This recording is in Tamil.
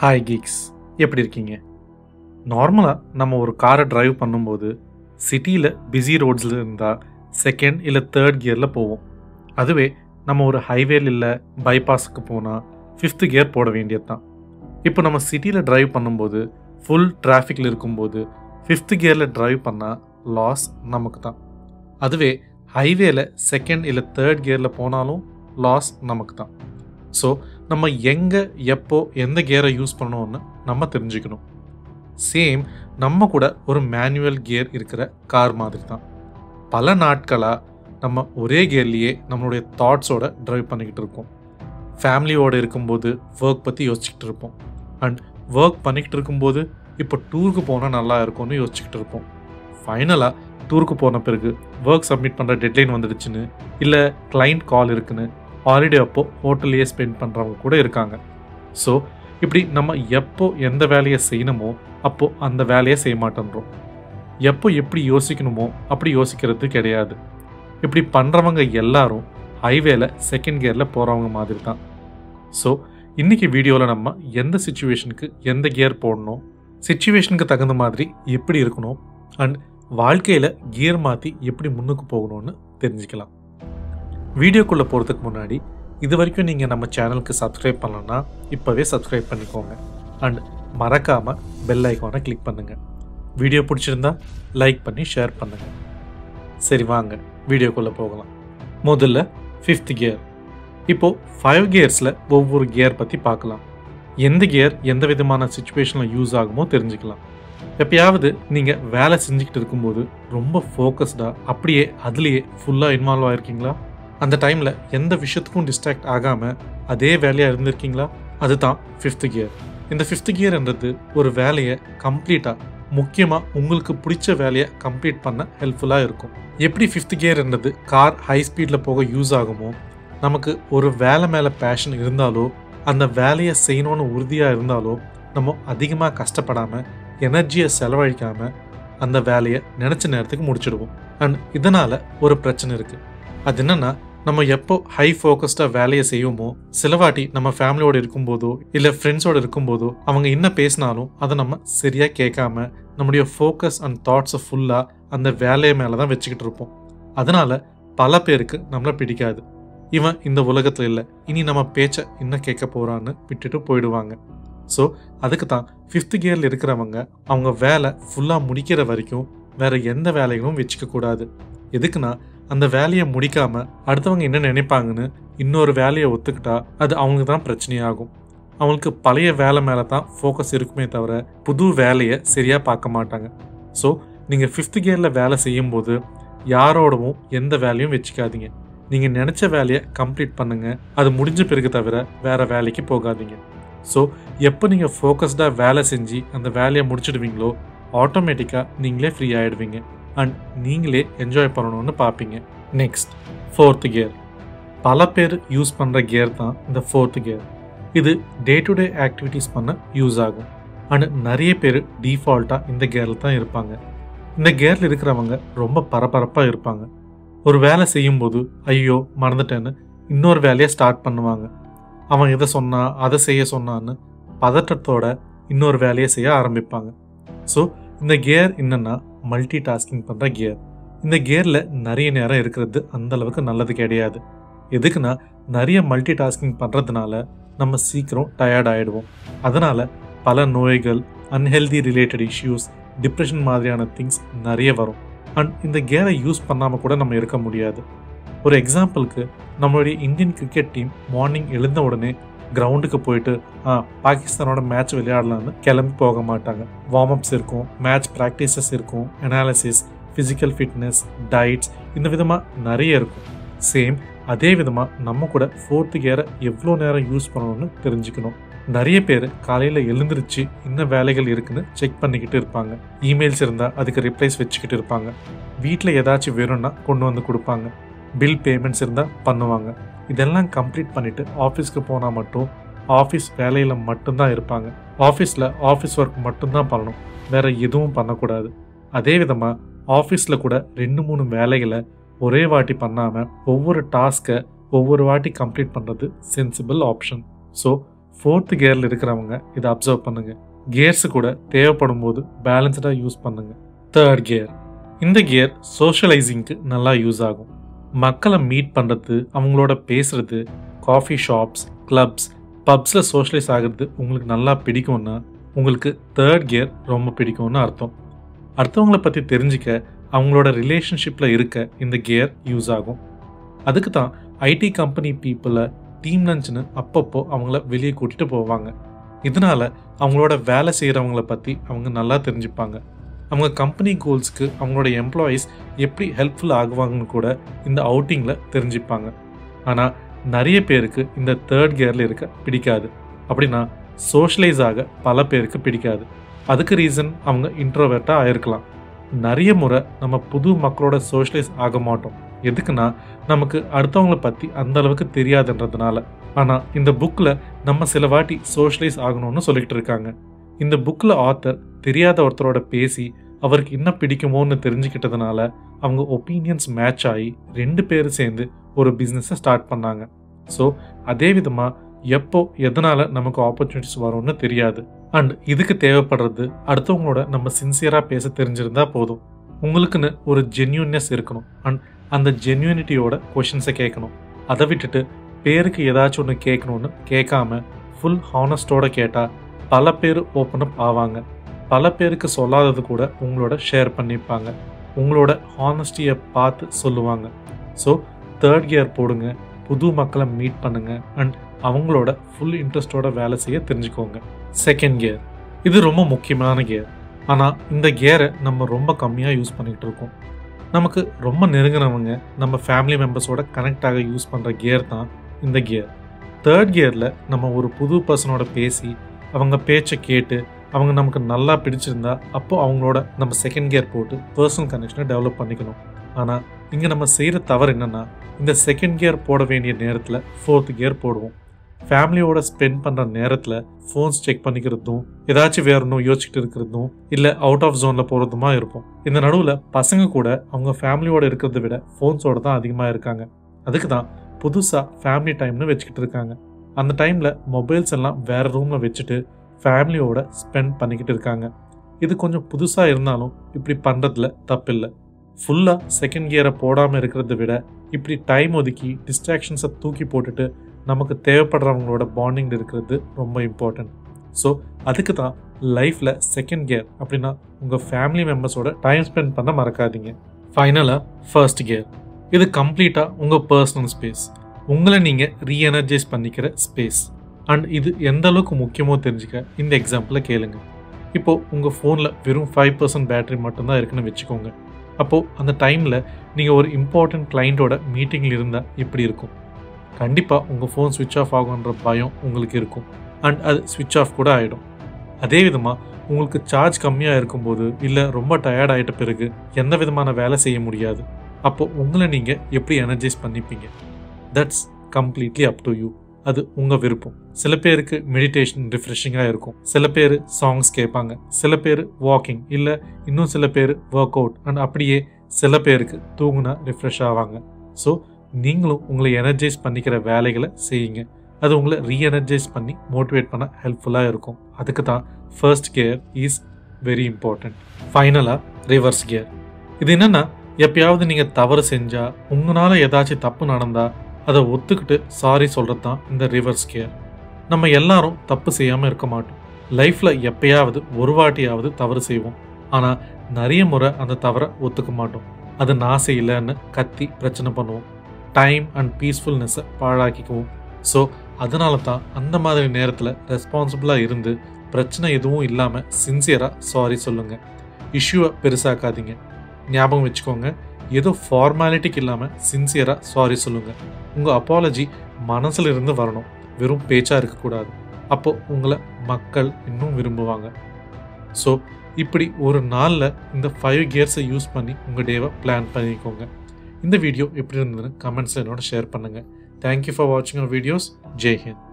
ஹாய் கீக்ஸ் எப்படி இருக்கீங்க நார்மலாக நம்ம ஒரு காரை டிரைவ் பண்ணும்போது சிட்டியில் பிஸி ரோட்ஸில் இருந்தால் செகண்ட் இல்லை தேர்ட் கியரில் போவோம் அதுவே நம்ம ஒரு ஹைவேல இல்லை பைபாஸுக்கு போனால் ஃபிஃப்த்து கியர் போட வேண்டியது தான் இப்போ நம்ம சிட்டியில் டிரைவ் பண்ணும்போது ஃபுல் டிராஃபிக்கில் இருக்கும்போது ஃபிஃப்த்து கியரில் டிரைவ் பண்ணால் லாஸ் நமக்கு தான் அதுவே ஹைவேல செகண்ட் இல்லை தேர்ட் கியரில் போனாலும் லாஸ் நமக்கு தான் ஸோ நம்ம எங்கே எப்போ எந்த கியரை யூஸ் பண்ணணும்னு நம்ம தெரிஞ்சுக்கணும் சேம் நம்ம கூட ஒரு மேனுவல் கியர் இருக்கிற கார் மாதிரி தான் பல நாட்களாக நம்ம ஒரே கியர்லேயே நம்மளுடைய தாட்ஸோட ட்ரைவ் பண்ணிக்கிட்டு இருக்கோம் ஃபேமிலியோடு இருக்கும்போது ஒர்க் பற்றி யோசிச்சுக்கிட்டு இருப்போம் அண்ட் ஒர்க் பண்ணிக்கிட்டு இருக்கும்போது இப்போ டூருக்கு போனால் நல்லா இருக்கும்னு யோசிச்சுக்கிட்டு இருப்போம் ஃபைனலாக டூருக்கு போன பிறகு ஒர்க் சப்மிட் பண்ணுற டெட்லைன் வந்துடுச்சுன்னு இல்லை கிளைண்ட் கால் இருக்குன்னு ஹாலிடே அப்போ ஹோட்டல்லையே ஸ்பெண்ட் பண்ணுறவங்க கூட இருக்காங்க ஸோ இப்படி நம்ம எப்போ எந்த வேலையை செய்யணுமோ அப்போ அந்த வேலையை செய்ய மாட்டேன்றோம் எப்போ எப்படி யோசிக்கணுமோ அப்படி யோசிக்கிறது கிடையாது இப்படி பண்ணுறவங்க எல்லாரும் ஹைவேல செகண்ட் கியரில் போகிறவங்க மாதிரி தான் ஸோ இன்னைக்கு வீடியோவில் நம்ம எந்த சுச்சுவேஷனுக்கு எந்த கியர் போடணும் சுச்சுவேஷனுக்கு தகுந்த மாதிரி எப்படி இருக்கணும் அண்ட் வாழ்க்கையில் கியர் மாற்றி எப்படி முன்னுக்கு போகணும்னு தெரிஞ்சுக்கலாம் வீடியோக்குள்ளே போகிறதுக்கு முன்னாடி இது வரைக்கும் நீங்கள் நம்ம சேனலுக்கு சப்ஸ்கிரைப் பண்ணலன்னா இப்போவே சப்ஸ்கிரைப் பண்ணிக்கோங்க அண்ட் மறக்காமல் பெல் ஐக்கானை கிளிக் பண்ணுங்கள் வீடியோ பிடிச்சிருந்தா லைக் பண்ணி ஷேர் பண்ணுங்கள் சரி வாங்க வீடியோக்குள்ளே போகலாம் முதல்ல ஃபிஃப்த் கியர் இப்போது ஃபைவ் கியர்ஸில் ஒவ்வொரு கியர் பற்றி பார்க்கலாம் எந்த கியர் எந்த விதமான சுச்சுவேஷனில் யூஸ் ஆகுமோ தெரிஞ்சுக்கலாம் எப்பயாவது நீங்கள் வேலை செஞ்சுக்கிட்டு இருக்கும்போது ரொம்ப ஃபோக்கஸ்டாக அப்படியே அதுலேயே ஃபுல்லாக இன்வால்வ் ஆகிருக்கீங்களா அந்த டைமில் எந்த விஷயத்துக்கும் டிஸ்ட்ராக்ட் ஆகாமல் அதே வேலையாக இருந்திருக்கீங்களா அதுதான் ஃபிஃப்த் கியர் இந்த ஃபிஃப்த் கியர்ன்றது ஒரு வேலையை கம்ப்ளீட்டாக முக்கியமாக உங்களுக்கு பிடிச்ச வேலையை கம்ப்ளீட் பண்ண ஹெல்ப்ஃபுல்லாக இருக்கும் எப்படி ஃபிஃப்த் கியர்ன்றது கார் ஹை ஸ்பீடில் போக யூஸ் ஆகுமோ நமக்கு ஒரு வேலை மேலே பேஷன் இருந்தாலோ அந்த வேலையை செய்யணும்னு உறுதியாக இருந்தாலோ நம்ம அதிகமாக கஷ்டப்படாமல் எனர்ஜியை செலவழிக்காமல் அந்த வேலையை நினச்ச நேரத்துக்கு முடிச்சிடுவோம் அண்ட் இதனால் ஒரு பிரச்சனை இருக்குது அது என்னென்னா நம்ம எப்போ ஹை ஃபோக்கஸ்டாக வேலையை செய்வோமோ சிலவாட்டி நம்ம ஃபேமிலியோடு இருக்கும்போதோ இல்லை ஃப்ரெண்ட்ஸோடு இருக்கும்போதோ அவங்க என்ன பேசினாலும் அதை நம்ம சரியாக கேட்காம நம்முடைய ஃபோக்கஸ் அண்ட் தாட்ஸை ஃபுல்லாக அந்த வேலையை மேலே தான் வச்சுக்கிட்டு இருப்போம் அதனால் பல பேருக்கு நம்மளை பிடிக்காது இவன் இந்த உலகத்தில் இல்லை இனி நம்ம பேச்சை என்ன கேட்க போகிறான்னு விட்டுட்டு போயிடுவாங்க ஸோ அதுக்கு தான் ஃபிஃப்த் கியரில் இருக்கிறவங்க அவங்க வேலை ஃபுல்லாக முடிக்கிற வரைக்கும் வேற எந்த வேலைகளும் வச்சுக்க கூடாது எதுக்குன்னா அந்த வேலையை முடிக்காம அடுத்தவங்க என்ன நினைப்பாங்கன்னு இன்னொரு வேலையை ஒத்துக்கிட்டா அது அவங்களுக்கு தான் பிரச்சனையாகும் அவங்களுக்கு பழைய வேலை மேலே தான் ஃபோக்கஸ் இருக்குமே தவிர புது வேலையை சரியாக பார்க்க மாட்டாங்க ஸோ நீங்கள் ஃபிஃப்த் கியரில் வேலை செய்யும்போது யாரோடவும் எந்த வேலையும் வச்சுக்காதீங்க நீங்கள் நினச்ச வேலையை கம்ப்ளீட் பண்ணுங்கள் அது முடிஞ்ச பிறகு தவிர வேறு வேலைக்கு போகாதீங்க ஸோ எப்போ நீங்கள் ஃபோக்கஸ்டாக வேலை செஞ்சு அந்த வேலையை முடிச்சிடுவீங்களோ ஆட்டோமேட்டிக்காக நீங்களே ஃப்ரீ ஆகிடுவீங்க அண்ட் நீங்களே என்ஜாய் பண்ணணும்னு பார்ப்பீங்க நெக்ஸ்ட் ஃபோர்த்து கியர் பல பேர் யூஸ் பண்ணுற கியர் தான் இந்த ஃபோர்த்து கியர் இது டே டு டே ஆக்டிவிட்டீஸ் பண்ண யூஸ் ஆகும் அண்ட் நிறைய பேர் டிஃபால்ட்டாக இந்த கியரில் தான் இருப்பாங்க இந்த கியரில் இருக்கிறவங்க ரொம்ப பரபரப்பாக இருப்பாங்க ஒரு வேலை செய்யும்போது ஐயோ மறந்துட்டேன்னு இன்னொரு வேலையை ஸ்டார்ட் பண்ணுவாங்க அவன் இதை சொன்னா அதை செய்ய சொன்னான்னு பதட்டத்தோட இன்னொரு வேலையை செய்ய ஆரம்பிப்பாங்க ஸோ இந்த கியர் என்னென்னா மல்டி டாஸ்கிங் பண்ணுற கியர் இந்த கியரில் நிறைய நேரம் இருக்கிறது அந்த அளவுக்கு நல்லது கிடையாது எதுக்குன்னா நிறைய மல்டி டாஸ்கிங் பண்ணுறதுனால நம்ம சீக்கிரம் டயர்ட் ஆகிடுவோம் அதனால் பல நோய்கள் அன்ஹெல்தி ரிலேட்டட் இஷ்யூஸ் டிப்ரெஷன் மாதிரியான திங்ஸ் நிறைய வரும் அண்ட் இந்த கேரை யூஸ் பண்ணாமல் கூட நம்ம இருக்க முடியாது ஒரு எக்ஸாம்பிளுக்கு நம்மளுடைய இந்தியன் கிரிக்கெட் டீம் மார்னிங் எழுந்த உடனே கிரவுண்டுக்கு போயிட்டு ஆ பாகிஸ்தானோட மேட்ச் விளையாடலான்னு கிளம்பி போக மாட்டாங்க வார்ம் அப்ஸ் இருக்கும் மேட்ச் ப்ராக்டிசஸ் இருக்கும் அனாலிசிஸ் ஃபிசிக்கல் ஃபிட்னஸ் டயட்ஸ் இந்த விதமாக நிறைய இருக்கும் சேம் அதே விதமாக நம்ம கூட ஃபோர்த்து கியரை எவ்வளோ நேரம் யூஸ் பண்ணணும்னு தெரிஞ்சுக்கணும் நிறைய பேர் காலையில் எழுந்திருச்சு என்ன வேலைகள் இருக்குன்னு செக் பண்ணிக்கிட்டு இருப்பாங்க இமெயில்ஸ் இருந்தால் அதுக்கு ரிப்ளைஸ் வச்சுக்கிட்டு இருப்பாங்க வீட்டில் ஏதாச்சும் வேணும்னா கொண்டு வந்து கொடுப்பாங்க பில் பேமெண்ட்ஸ் இருந்தால் பண்ணுவாங்க இதெல்லாம் கம்ப்ளீட் பண்ணிவிட்டு ஆஃபீஸ்க்கு போனால் மட்டும் ஆஃபீஸ் வேலையில் மட்டும்தான் இருப்பாங்க ஆஃபீஸில் ஆஃபீஸ் ஒர்க் மட்டும்தான் பண்ணணும் வேறு எதுவும் பண்ணக்கூடாது அதே விதமாக ஆஃபீஸில் கூட ரெண்டு மூணு வேலைகளை ஒரே வாட்டி பண்ணாமல் ஒவ்வொரு டாஸ்க்கை ஒவ்வொரு வாட்டி கம்ப்ளீட் பண்ணுறது சென்சிபிள் ஆப்ஷன் ஸோ ஃபோர்த் கியரில் இருக்கிறவங்க இதை அப்சர்வ் பண்ணுங்க கியர்ஸ் கூட தேவைப்படும் போது பேலன்ஸ்டாக யூஸ் பண்ணுங்க தேர்ட் கியர் இந்த கியர் சோஷியலைசிங்க்கு நல்லா யூஸ் ஆகும் மக்களை மீட் பண்ணுறது அவங்களோட பேசுறது காஃபி ஷாப்ஸ் கிளப்ஸ் பப்ஸில் சோஷியலைஸ் ஆகிறது உங்களுக்கு நல்லா பிடிக்கும்னா உங்களுக்கு தேர்ட் கியர் ரொம்ப பிடிக்கும்னு அர்த்தம் அடுத்தவங்கள பற்றி தெரிஞ்சுக்க அவங்களோட ரிலேஷன்ஷிப்பில் இருக்க இந்த கியர் யூஸ் ஆகும் அதுக்கு தான் ஐடி கம்பெனி பீப்புளை டீம் லஞ்ச்னு அப்பப்போ அவங்கள வெளியே கூட்டிகிட்டு போவாங்க இதனால அவங்களோட வேலை செய்கிறவங்கள பற்றி அவங்க நல்லா தெரிஞ்சுப்பாங்க அவங்க கம்பெனி கோல்ஸ்க்கு அவங்களோட எம்ப்ளாயீஸ் எப்படி ஹெல்ப்ஃபுல் ஆகுவாங்கன்னு கூட இந்த அவுட்டிங்கில் தெரிஞ்சுப்பாங்க ஆனால் நிறைய பேருக்கு இந்த தேர்ட் கியரில் இருக்க பிடிக்காது அப்படின்னா சோஷியலைஸ் ஆக பல பேருக்கு பிடிக்காது அதுக்கு ரீசன் அவங்க இன்ட்ரோவேர்ட்டாக ஆயிருக்கலாம் நிறைய முறை நம்ம புது மக்களோட சோஷியலைஸ் ஆக மாட்டோம் எதுக்குன்னா நமக்கு அடுத்தவங்கள பற்றி அந்த அளவுக்கு தெரியாதுன்றதுனால ஆனால் இந்த புக்கில் நம்ம சில வாட்டி சோஷியலைஸ் ஆகணும்னு சொல்லிக்கிட்டு இருக்காங்க இந்த புக்கில் ஆத்தர் தெரியாத ஒருத்தரோட பேசி அவருக்கு என்ன பிடிக்குமோன்னு தெரிஞ்சுக்கிட்டதுனால அவங்க ஒப்பீனியன்ஸ் மேட்ச் ஆகி ரெண்டு பேரும் சேர்ந்து ஒரு பிஸ்னஸை ஸ்டார்ட் பண்ணாங்க ஸோ அதே விதமாக எப்போ எதனால் நமக்கு ஆப்பர்ச்சுனிட்டிஸ் வரும்னு தெரியாது அண்ட் இதுக்கு தேவைப்படுறது அடுத்தவங்களோட நம்ம சின்சியராக பேச தெரிஞ்சிருந்தா போதும் உங்களுக்குன்னு ஒரு ஜென்யூன்னஸ் இருக்கணும் அண்ட் அந்த ஜென்யூனிட்டியோட கொஷின்ஸை கேட்கணும் அதை விட்டுட்டு பேருக்கு ஏதாச்சும் ஒன்று கேட்கணுன்னு கேட்காம ஃபுல் ஹானஸ்டோட கேட்டால் பல பேர் ஓப்பன் அப் ஆவாங்க பல பேருக்கு சொல்லாதது கூட உங்களோட ஷேர் பண்ணிப்பாங்க உங்களோட ஹானஸ்டியை பார்த்து சொல்லுவாங்க ஸோ தேர்ட் கியர் போடுங்க புது மக்களை மீட் பண்ணுங்க அண்ட் அவங்களோட ஃபுல் இன்ட்ரெஸ்டோட வேலை செய்ய தெரிஞ்சுக்கோங்க செகண்ட் கியர் இது ரொம்ப முக்கியமான கியர் ஆனால் இந்த கியரை நம்ம ரொம்ப கம்மியாக யூஸ் பண்ணிகிட்டு இருக்கோம் நமக்கு ரொம்ப நெருங்கினவங்க நம்ம ஃபேமிலி மெம்பர்ஸோட கனெக்ட் ஆக யூஸ் பண்ணுற கியர் தான் இந்த கியர் தேர்ட் கியரில் நம்ம ஒரு புது பர்சனோட பேசி அவங்க பேச்சை கேட்டு அவங்க நமக்கு நல்லா பிடிச்சிருந்தா அப்போ அவங்களோட நம்ம செகண்ட் கியர் போட்டு பர்சனல் கனெக்ஷனை டெவலப் பண்ணிக்கணும் ஆனால் இங்கே நம்ம செய்கிற தவறு என்னென்னா இந்த செகண்ட் கியர் போட வேண்டிய நேரத்தில் ஃபோர்த் கியர் போடுவோம் ஃபேமிலியோட ஸ்பெண்ட் பண்ணுற நேரத்தில் ஃபோன்ஸ் செக் பண்ணிக்கிறதும் ஏதாச்சும் வேற ஒன்றும் யோசிச்சுட்டு இருக்கிறதும் இல்லை அவுட் ஆஃப் ஜோனில் போகிறதுமா இருப்போம் இந்த நடுவில் பசங்க கூட அவங்க ஃபேமிலியோட இருக்கிறத விட ஃபோன்ஸோட தான் அதிகமாக இருக்காங்க அதுக்கு தான் புதுசாக ஃபேமிலி டைம்னு வச்சுக்கிட்டு இருக்காங்க அந்த டைமில் மொபைல்ஸ் எல்லாம் வேற ரூமில் வச்சுட்டு ஃபேமிலியோட ஸ்பெண்ட் பண்ணிக்கிட்டு இருக்காங்க இது கொஞ்சம் புதுசாக இருந்தாலும் இப்படி பண்ணுறதுல தப்பில்லை ஃபுல்லாக செகண்ட் கியரை போடாமல் இருக்கிறத விட இப்படி டைம் ஒதுக்கி டிஸ்ட்ராக்ஷன்ஸை தூக்கி போட்டுட்டு நமக்கு தேவைப்படுறவங்களோட பாண்டிங் இருக்கிறது ரொம்ப இம்பார்ட்டன்ட் ஸோ அதுக்கு தான் லைஃப்பில் செகண்ட் கியர் அப்படின்னா உங்கள் ஃபேமிலி மெம்பர்ஸோட டைம் ஸ்பெண்ட் பண்ண மறக்காதீங்க ஃபைனலாக ஃபர்ஸ்ட் கியர் இது கம்ப்ளீட்டாக உங்கள் பர்சனல் ஸ்பேஸ் உங்களை நீங்கள் ரீஎனர்ஜைஸ் பண்ணிக்கிற ஸ்பேஸ் அண்ட் இது எந்த அளவுக்கு முக்கியமோ தெரிஞ்சுக்க இந்த எக்ஸாம்பிளை கேளுங்க இப்போது உங்கள் ஃபோனில் வெறும் ஃபைவ் பர்சன்ட் பேட்டரி மட்டும்தான் இருக்குன்னு வச்சுக்கோங்க அப்போது அந்த டைமில் நீங்கள் ஒரு இம்பார்ட்டன்ட் கிளைண்ட்டோட மீட்டிங்கில் இருந்தால் இப்படி இருக்கும் கண்டிப்பாக உங்கள் ஃபோன் ஸ்விட்ச் ஆஃப் ஆகுன்ற பயம் உங்களுக்கு இருக்கும் அண்ட் அது ஸ்விட்ச் ஆஃப் கூட ஆகிடும் அதே விதமாக உங்களுக்கு சார்ஜ் கம்மியாக இருக்கும்போது இல்லை ரொம்ப டயர்ட் ஆகிட்ட பிறகு எந்த விதமான வேலை செய்ய முடியாது அப்போ உங்களை நீங்கள் எப்படி எனர்ஜைஸ் பண்ணிப்பீங்க that's completely up to you அது உங்கள் விருப்பம் சில பேருக்கு மெடிடேஷன் ரிஃப்ரெஷிங்காக இருக்கும் சில பேர் சாங்ஸ் கேட்பாங்க சில பேர் வாக்கிங் இல்லை இன்னும் சில பேர் ஒர்க் அவுட் அண்ட் அப்படியே சில பேருக்கு தூங்குனா ரிஃப்ரெஷ் ஆவாங்க ஸோ நீங்களும் உங்களை எனர்ஜைஸ் பண்ணிக்கிற வேலைகளை செய்யுங்க அது உங்களை ரீஎனர்ஜைஸ் பண்ணி மோட்டிவேட் பண்ண ஹெல்ப்ஃபுல்லாக இருக்கும் அதுக்கு தான் first gear is very important ஃபைனலாக ரிவர்ஸ் கியர் இது என்னென்னா எப்பயாவது நீங்கள் தவறு செஞ்சால் உங்களால் ஏதாச்சும் தப்பு நடந்தால் அதை ஒத்துக்கிட்டு சாரி சொல்கிறது தான் இந்த ரிவர்ஸ் கியர் நம்ம எல்லாரும் தப்பு செய்யாமல் இருக்க மாட்டோம் லைஃப்பில் எப்பயாவது ஒரு வாட்டியாவது தவறு செய்வோம் ஆனால் நிறைய முறை அந்த தவறை ஒத்துக்க மாட்டோம் அது நான் செய்யலைன்னு கத்தி பிரச்சனை பண்ணுவோம் டைம் அண்ட் பீஸ்ஃபுல்னஸை பாழாக்கிக்குவோம் ஸோ அதனால தான் அந்த மாதிரி நேரத்தில் ரெஸ்பான்சிபிளாக இருந்து பிரச்சனை எதுவும் இல்லாமல் சின்சியராக சாரி சொல்லுங்கள் இஷ்யூவை பெருசாக்காதீங்க ஞாபகம் வச்சுக்கோங்க ஏதோ ஃபார்மாலிட்டிக்கு இல்லாமல் சின்சியராக சாரி சொல்லுங்கள் உங்கள் அப்பாலஜி மனசில் இருந்து வரணும் வெறும் பேச்சாக இருக்கக்கூடாது அப்போது உங்களை மக்கள் இன்னும் விரும்புவாங்க ஸோ இப்படி ஒரு நாளில் இந்த ஃபைவ் கியர்ஸை யூஸ் பண்ணி உங்கள் டேவை பிளான் பண்ணிக்கோங்க இந்த வீடியோ எப்படி இருந்ததுன்னு கமெண்ட்ஸில் என்னோட ஷேர் பண்ணுங்கள் தேங்க்யூ ஃபார் வாட்சிங் அவர் வீடியோஸ் ஜெய் ஹிந்த்